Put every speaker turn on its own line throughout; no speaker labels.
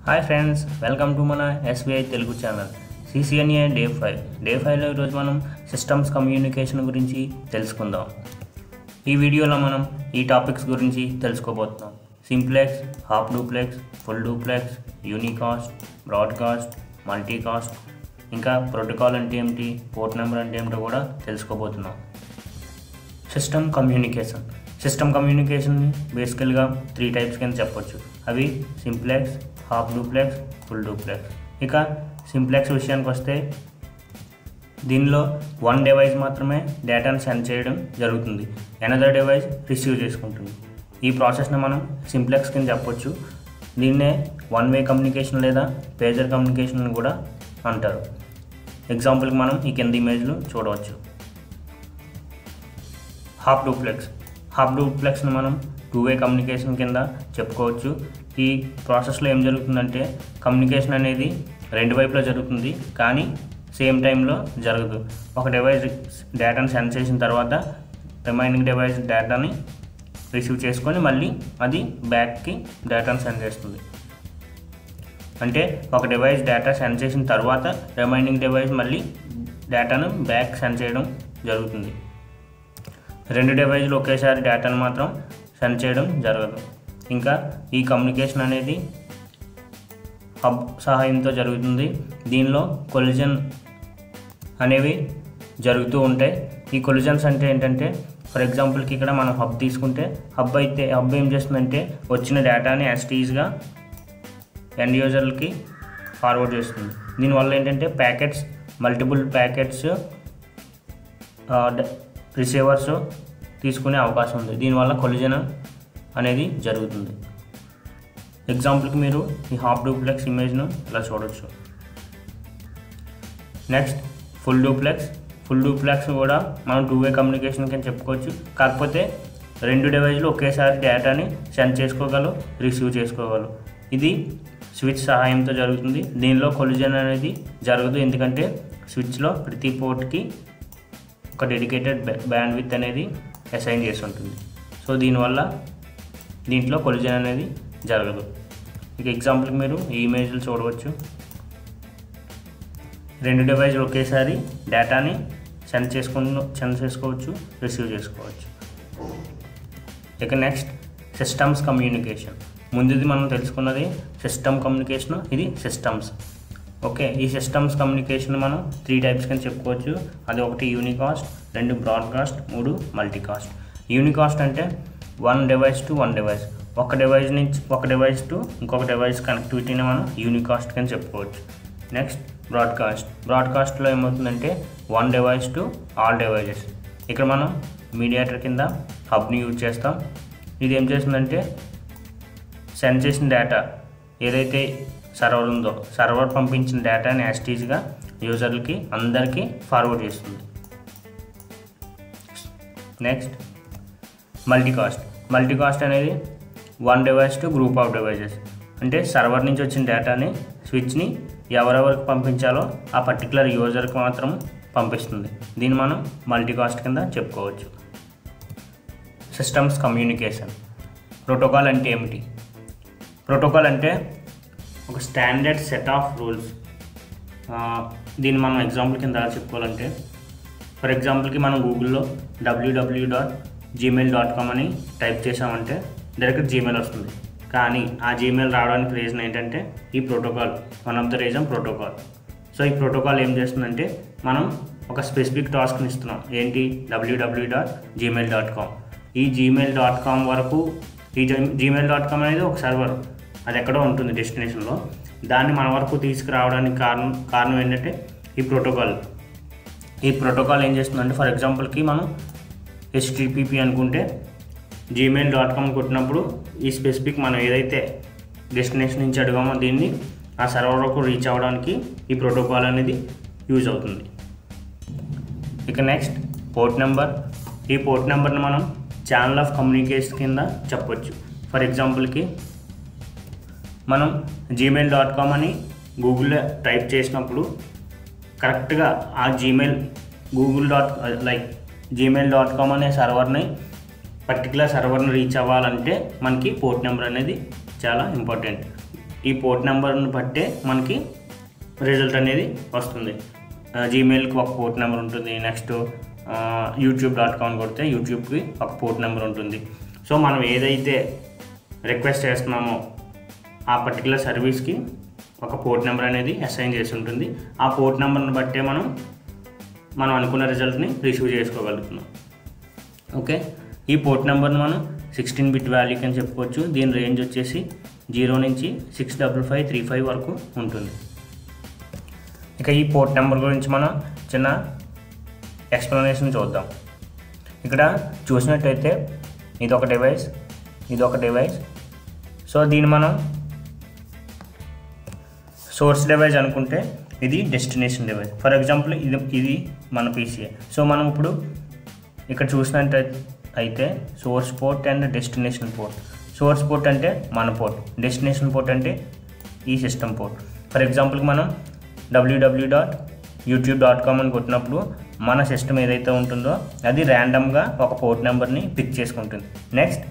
hi friends welcome to మన SBI Telugu channel CCNA day five day ఫైవ్లో ఈరోజు మనం సిస్టమ్స్ కమ్యూనికేషన్ గురించి తెలుసుకుందాం ఈ వీడియోలో మనం ఈ టాపిక్స్ గురించి తెలుసుకోబోతున్నాం simplex half duplex full duplex unicast broadcast multicast ఇంకా ప్రోటోకాల్ అంటే ఏమిటి పోర్ట్ నెంబర్ అంటే ఏమిటో కూడా తెలుసుకోబోతున్నాం సిస్టమ్ కమ్యూనికేషన్ సిస్టమ్ కమ్యూనికేషన్ని బేసికల్గా త్రీ టైప్స్ కింద చెప్పొచ్చు అవి simplex half duplex full duplex ఇక సింప్లెక్స్ విషయానికి వస్తే దీనిలో వన్ డివైస్ మాత్రమే డేటాను సెండ్ చేయడం జరుగుతుంది ఎనదర్ డివైస్ రిసీవ్ చేసుకుంటుంది ఈ ప్రాసెస్ని మనం సింప్లెక్స్ కింద చెప్పొచ్చు దీన్నే వన్ వే కమ్యూనికేషన్ లేదా పేజర్ కమ్యూనికేషన్ అని కూడా అంటారు ఎగ్జాంపుల్కి మనం ఈ కింద ఇమేజ్లు చూడవచ్చు హాఫ్ డూప్లెక్స్ హాఫ్ డూప్లెక్స్ని మనం టూ వే కమ్యూనికేషన్ కింద చెప్పుకోవచ్చు ఈ ప్రాసెస్లో ఏం జరుగుతుందంటే కమ్యూనికేషన్ అనేది రెండు వైపులా జరుగుతుంది కానీ సేమ్ టైంలో జరగదు ఒక డివైస్ డేటాను సెండ్ చేసిన తర్వాత రిమైనింగ్ డివైస్ డేటాని రిసీవ్ చేసుకొని మళ్ళీ అది బ్యాక్కి డేటాను సెండ్ చేస్తుంది అంటే ఒక డివైస్ డేటా సెండ్ చేసిన తర్వాత రిమైనింగ్ డివైస్ మళ్ళీ డేటాను బ్యాక్ సెండ్ చేయడం జరుగుతుంది రెండు డివైజ్లు ఒకేసారి డేటాను మాత్రం సెండ్ చేయడం జరగదు ఇంకా ఈ కమ్యూనికేషన్ అనేది హబ్ సహాయంతో జరుగుతుంది దీనిలో కొలిజన్ అనేవి జరుగుతూ ఉంటాయి ఈ కొలిజన్స్ అంటే ఏంటంటే ఫర్ ఎగ్జాంపుల్కి ఇక్కడ మనం హబ్ తీసుకుంటే హబ్ అయితే హబ్ ఏం చేస్తుందంటే వచ్చిన డేటాని యాస్టీజ్గా ఎండ్ యూజర్లకి ఫార్వర్డ్ చేస్తుంది దీనివల్ల ఏంటంటే ప్యాకెట్స్ మల్టిపుల్ ప్యాకెట్స్ రిసీవర్స్ తీసుకునే అవకాశం ఉంది దీనివల్ల కొలిజన్ అనేది జరుగుతుంది ఎగ్జాంపుల్కి మీరు ఈ హాఫ్ డూప్లెక్స్ ఇమేజ్ను ఇలా చూడొచ్చు next full duplex full duplex కూడా మనం టూ వే కమ్యూనికేషన్ కింద చెప్పుకోవచ్చు కాకపోతే రెండు డివైజ్లు ఒకేసారి డేటాని సెండ్ చేసుకోగలరు రిసీవ్ చేసుకోగలరు ఇది స్విచ్ సహాయంతో జరుగుతుంది దీనిలో కొలిజన్ అనేది జరగదు ఎందుకంటే స్విచ్లో ప్రతి పోర్ట్కి ఒక డెడికేటెడ్ బ్యాండ్ విత్ అనేది అసైన్ చేసి ఉంటుంది సో దీనివల్ల దీంట్లో కొలిజన్ అనేది జరగదు ఇక ఎగ్జాంపుల్కి మీరు ఈ ఇమేజ్లు చూడవచ్చు రెండు డివైజ్లు ఒకేసారి డేటాని సెండ్ చేసుకుని సెండ్ చేసుకోవచ్చు రిసీవ్ చేసుకోవచ్చు ఇక నెక్స్ట్ సిస్టమ్స్ కమ్యూనికేషన్ ముందుది మనం తెలుసుకున్నది సిస్టమ్ కమ్యూనికేషన్ ఇది సిస్టమ్స్ ఓకే ఈ సిస్టమ్స్ కమ్యూనికేషన్ మనం త్రీ టైప్స్ కింద చెప్పుకోవచ్చు అది ఒకటి యూనికాస్ట్ రెండు బ్రాడ్కాస్ట్ మూడు మల్టీకాస్ట్ యూనికాస్ట్ అంటే one device to one device ఒక డివైస్ నుంచి ఒక డివైస్ టు ఇంకొక డివైస్ కనెక్టివిటీని మనం యూనికాస్ట్ కింద చెప్పుకోవచ్చు నెక్స్ట్ బ్రాడ్కాస్ట్ బ్రాడ్కాస్ట్లో ఏమవుతుందంటే one device to all devices ఇక్కడ మనం మీడియేటర్ కింద హబ్ని యూజ్ చేస్తాం ఇది ఏం చేస్తుందంటే సెండ్ చేసిన డేటా ఏదైతే సర్వర్ ఉందో సర్వర్ పంపించిన డేటాని యాస్టీజ్గా యూజర్లకి అందరికీ ఫార్వర్డ్ చేస్తుంది నెక్స్ట్ మల్టీకాస్ట్ మల్టీకాస్ట్ అనేది one device to group of devices అంటే సర్వర్ నుంచి వచ్చిన డేటాని స్విచ్ని ఎవరెవరికి పంపించాలో ఆ పర్టికులర్ యూజర్కి మాత్రం పంపిస్తుంది దీన్ని మనం మల్టీకాస్ట్ కింద చెప్పుకోవచ్చు సిస్టమ్స్ కమ్యూనికేషన్ ప్రోటోకాల్ అంటే ఏమిటి ప్రోటోకాల్ అంటే ఒక స్టాండర్డ్ సెట్ ఆఫ్ రూల్స్ దీన్ని మనం ఎగ్జాంపుల్ కింద ఎలా చెప్పుకోవాలంటే ఫర్ ఎగ్జాంపుల్కి మనం గూగుల్లో WW dot Gmail dot com అని టైప్ చేసామంటే డైరెక్ట్ జీమెయిల్ వస్తుంది కానీ ఆ జీమెయిల్ రావడానికి రీజన్ ఏంటంటే ఈ protocol one of the reason protocol so ఈ ప్రోటోకాల్ ఏం చేస్తుందంటే మనం ఒక స్పెసిఫిక్ టాస్క్ని ఇస్తున్నాం ఏంటి WW dot Gmail dot com ఈ జీమెయిల్ డాట్ కామ్ వరకు ఈ జీమెయిల్ డాట్ కామ్ అనేది ఒక సర్వర్ అది ఎక్కడో ఉంటుంది డెస్టినేషన్లో దాన్ని మన వరకు తీసుకురావడానికి కారణం కారణం ఏంటంటే ఈ ప్రోటోకాల్ ఈ ప్రోటోకాల్ ఏం చేస్తుందంటే ఫర్ ఎగ్జాంపుల్కి మనం హెచ్టిపిపి అనుకుంటే జీమెయిల్ డాట్ కామ్ కొట్టినప్పుడు ఈ స్పెసిఫిక్ మనం ఏదైతే డెస్టినేషన్ నుంచి అడిగామో దీన్ని ఆ సర్వర్ వరకు రీచ్ అవ్వడానికి ఈ ప్రోటోకాల్ అనేది యూజ్ అవుతుంది ఇక నెక్స్ట్ పోర్ట్ నెంబర్ ఈ పోర్ట్ నెంబర్ని మనం ఛానల్ ఆఫ్ కమ్యూనికేషన్ కింద చెప్పొచ్చు ఫర్ ఎగ్జాంపుల్కి మనం జీమెయిల్ డాట్ కామ్ అని గూగుల్లో టైప్ చేసినప్పుడు కరెక్ట్గా ఆ Gmail Google dot like Gmail dot com అనే సర్వర్ని పర్టికులర్ సర్వర్ని రీచ్ అవ్వాలంటే మనకి పోర్ట్ నెంబర్ అనేది చాలా ఇంపార్టెంట్ ఈ పోర్ట్ నెంబర్ని బట్టే మనకి రిజల్ట్ అనేది వస్తుంది జీమెయిల్కి ఒక పోర్ట్ నెంబర్ ఉంటుంది నెక్స్ట్ యూట్యూబ్ డాట్ కామ్ కొడితే యూట్యూబ్కి ఒక పోర్ట్ నెంబర్ ఉంటుంది సో మనం ఏదైతే రిక్వెస్ట్ చేస్తున్నామో ఆ పర్టికులర్ సర్వీస్కి ఒక పోర్ట్ నెంబర్ అనేది అసైన్ చేసి ఉంటుంది ఆ పోర్ట్ నెంబర్ని బట్టే మనం మనం అనుకున్న రిజల్ట్ని రిసీవ్ చేసుకోగలుగుతున్నాం ఓకే ఈ పోర్ట్ నెంబర్ని మనం సిక్స్టీన్ బిట్ వాల్యూకి అని చెప్పుకోవచ్చు దీని రేంజ్ వచ్చేసి జీరో నుంచి six double five three five వరకు ఉంటుంది ఇక ఈ పోర్ట్ నెంబర్ గురించి మనం చిన్న ఎక్స్ప్లెనేషన్ చూద్దాం ఇక్కడ చూసినట్టయితే ఇది ఒక డివైస్ ఇది ఒక డివైస్ సో దీన్ని మనం సోర్స్ డివైస్ అనుకుంటే ఇది డెస్టినేషన్ డివైస్ ఫర్ ఎగ్జాంపుల్ ఇది ఇది మన పీసీఏ సో మనం ఇప్పుడు ఇక్కడ చూసినట్టు అయితే source port and destination port source port అంటే మన పోర్ట్ డెస్టినేషన్ పోర్ట్ అంటే ఈ సిస్టమ్ పోర్ట్ ఫర్ ఎగ్జాంపుల్కి మనం WW dot YouTube dot com అని కొట్టినప్పుడు మన సిస్టమ్ ఏదైతే ఉంటుందో అది ర్యాండమ్గా ఒక పోర్ట్ నెంబర్ని పిక్ చేసుకుంటుంది నెక్స్ట్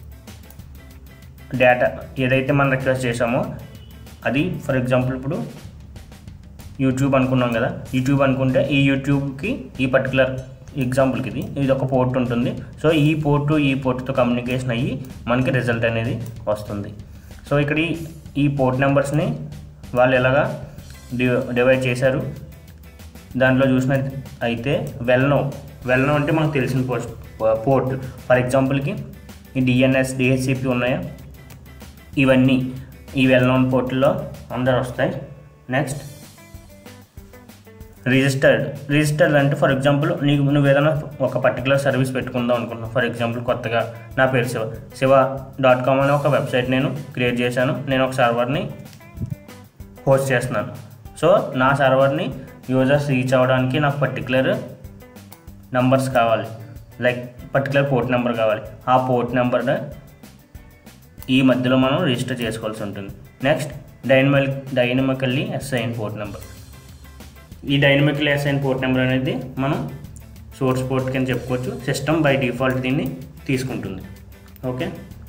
డేటా ఏదైతే మనం రిక్వెస్ట్ చేసామో అది ఫర్ ఎగ్జాంపుల్ ఇప్పుడు యూట్యూబ్ అనుకున్నాం కదా యూట్యూబ్ అనుకుంటే ఈ యూట్యూబ్కి ఈ పర్టికులర్ ఎగ్జాంపుల్కి ఇది ఇది ఒక పోర్ట్ ఉంటుంది సో ఈ పోర్టు ఈ పోర్టుతో కమ్యూనికేషన్ అయ్యి మనకి రిజల్ట్ అనేది వస్తుంది సో ఇక్కడ ఈ- ఈ పోర్ట్ నెంబర్స్ని వాళ్ళు ఎలాగా డి డివైడ్ చేశారు దాంట్లో చూసినట్టు అయితే వెల్నో వెల్నో అంటే మనకు తెలిసిన పోస్ట్ పోర్ట్ ఫర్ ఎగ్జాంపుల్కి ఈ డిఎన్ఎస్ డిహెచ్సిపి ఉన్నాయా ఇవన్నీ ఈ వెల్ నోన్ పోర్టల్లో అందరు వస్తాయి నెక్స్ట్ రిజిస్టర్డ్ రిజిస్టర్డ్ అంటే ఫర్ ఎగ్జాంపుల్ నీకు నువ్వు ఏదైనా ఒక పర్టికులర్ సర్వీస్ పెట్టుకుందాం అనుకున్నావు ఫర్ ఎగ్జాంపుల్ కొత్తగా నా పేరు శివ శివ డాట్ కామ్ అనే ఒక వెబ్సైట్ నేను క్రియేట్ చేశాను నేను ఒక సర్వర్ని హోస్ట్ చేస్తున్నాను సో నా సర్వర్ని యూజర్స్ రీచ్ అవ్వడానికి నాకు పర్టికులర్ నంబర్స్ కావాలి లైక్ పర్టికులర్ పోర్ట్ నెంబర్ కావాలి ఆ పోర్ట్ నెంబర్ ఈ మధ్యలో మనం రిజిస్టర్ చేసుకోవాల్సి ఉంటుంది next dynamical dynamically assign port number ఈ డైనమికల్లీ ఎస్ఐన్ పోర్ట్ నెంబర్ అనేది మనం సోర్స్ పోర్ట్ కింద చెప్పుకోవచ్చు సిస్టమ్ బై డిఫాల్ట్ దీన్ని తీసుకుంటుంది ఓకే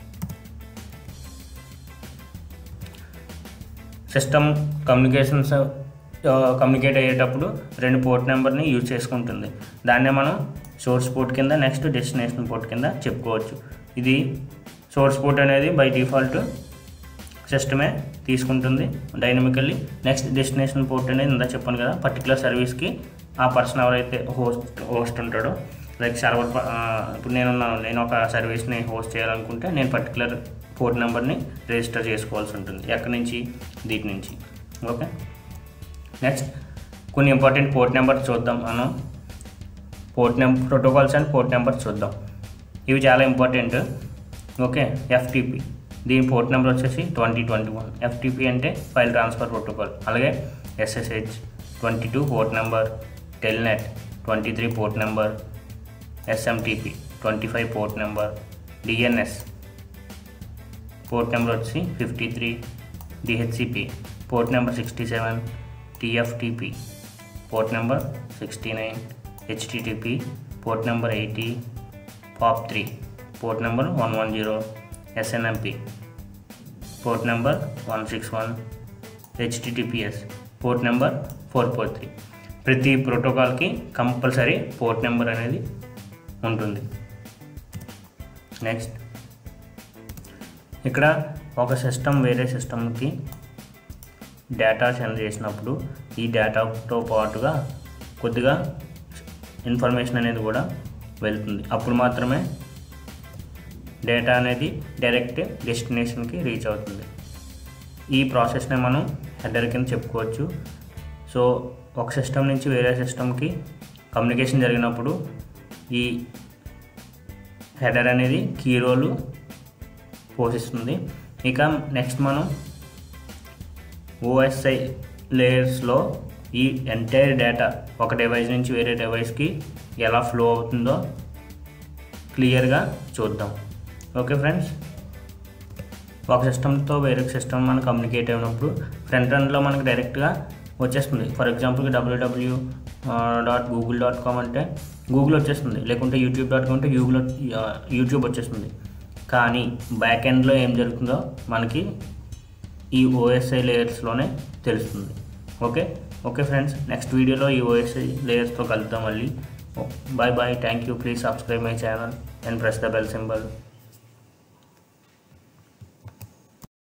సిస్టమ్ కమ్యూనికేషన్స్ కమ్యూనికేట్ అయ్యేటప్పుడు రెండు పోర్ట్ నెంబర్ని యూజ్ చేసుకుంటుంది దాన్నే మనం సోర్స్ పోర్ట్ కింద నెక్స్ట్ డెస్టినేషన్ పోర్ట్ కింద చెప్పుకోవచ్చు ఇది సోర్స్ పోర్ట్ అనేది బై డిఫాల్ట్ సిస్టమే తీసుకుంటుంది డైనమికల్లీ నెక్స్ట్ డెస్టినేషన్ పోర్ట్ అనేది ఇందా చెప్పాను కదా పర్టికులర్ సర్వీస్కి ఆ పర్సన్ ఎవరైతే హోస్ట్ హోస్ట్ ఉంటాడో లైక్ సర్వర్ ఇప్పుడు నేను నేను ఒక సర్వీస్ని హోస్ట్ చేయాలనుకుంటే నేను పర్టికులర్ పోర్ట్ నెంబర్ని రిజిస్టర్ చేసుకోవాల్సి ఉంటుంది ఎక్కడి నుంచి దీటి నుంచి ఓకే నెక్స్ట్ కొన్ని ఇంపార్టెంట్ పోర్ట్ నెంబర్స్ చూద్దాం మనం port number protocols and port numbers చూద్దాం ఇవి చాలా ఇంపార్టెంట్ ఓకే ఎఫ్టీపీ దీని పోర్ట్ నెంబర్ వచ్చేసి ట్వంటీ ట్వంటీ వన్ ఎఫ్టీపీ అంటే ఫైల్ ట్రాన్స్ఫర్ ప్రోటోకాల్ అలాగే SSH twenty two port number telnet twenty three port number SMTP twenty five port number DNS port number వచ్చి fifty three DHCP port number sixty seven TFTP port number sixty nine HTTP port number eighty POP three port number one one zero SNMP port number one six one HTTPS port number four four three ప్రతి ప్రోటోకాల్కి compulsory port number అనేది ఉంటుంది next ఇక్కడ ఒక system వేరే సిస్టమ్కి data send చేసినప్పుడు ఈ డేటాతో పాటుగా కొద్దిగా ఇన్ఫర్మేషన్ అనేది కూడా వెళ్తుంది అప్పుడు మాత్రమే డేటా అనేది డైరెక్ట్ డెస్టినేషన్కి రీచ్ అవుతుంది ఈ ప్రాసెస్ని మనం హెడర్ కింద చెప్పుకోవచ్చు సో ఒక సిస్టమ్ నుంచి వేరే సిస్టమ్కి కమ్యూనికేషన్ జరిగినప్పుడు ఈ హెడర్ అనేది కీ రోలు పోషిస్తుంది ఇక నెక్స్ట్ మనం ఓఎస్ఐ లేయర్స్లో ఈ ఎంటైర్ డేటా ఒక డివైస్ నుంచి వేరే డివైస్కి ఎలా ఫ్లో అవుతుందో క్లియర్గా చూద్దాం ఓకే ఫ్రెండ్స్ ఒక సిస్టమ్తో వేరే సిస్టమ్ మనం కమ్యూనికేట్ అయినప్పుడు ఫ్రంట్ ఎండ్లో మనకి డైరెక్ట్గా వచ్చేస్తుంది ఫర్ ఎగ్జాంపుల్కి WW dot Google dot com అంటే గూగుల్ వచ్చేస్తుంది లేకుంటే యూట్యూబ్ డాట్ కామ్ అంటే గూగుల్ యూట్యూబ్ వచ్చేస్తుంది కానీ బ్యాక్ ఎండ్లో ఏం జరుగుతుందో మనకి ఈ ఓఎస్ఐ లేయర్స్లోనే తెలుస్తుంది ఓకే ఓకే ఫ్రెండ్స్ నెక్స్ట్ వీడియోలో ఈ ఓఎస్ఐ లేయర్స్తో కలుద్దాం మళ్ళీ bye bye thank you please subscribe my channel and press the bell symbol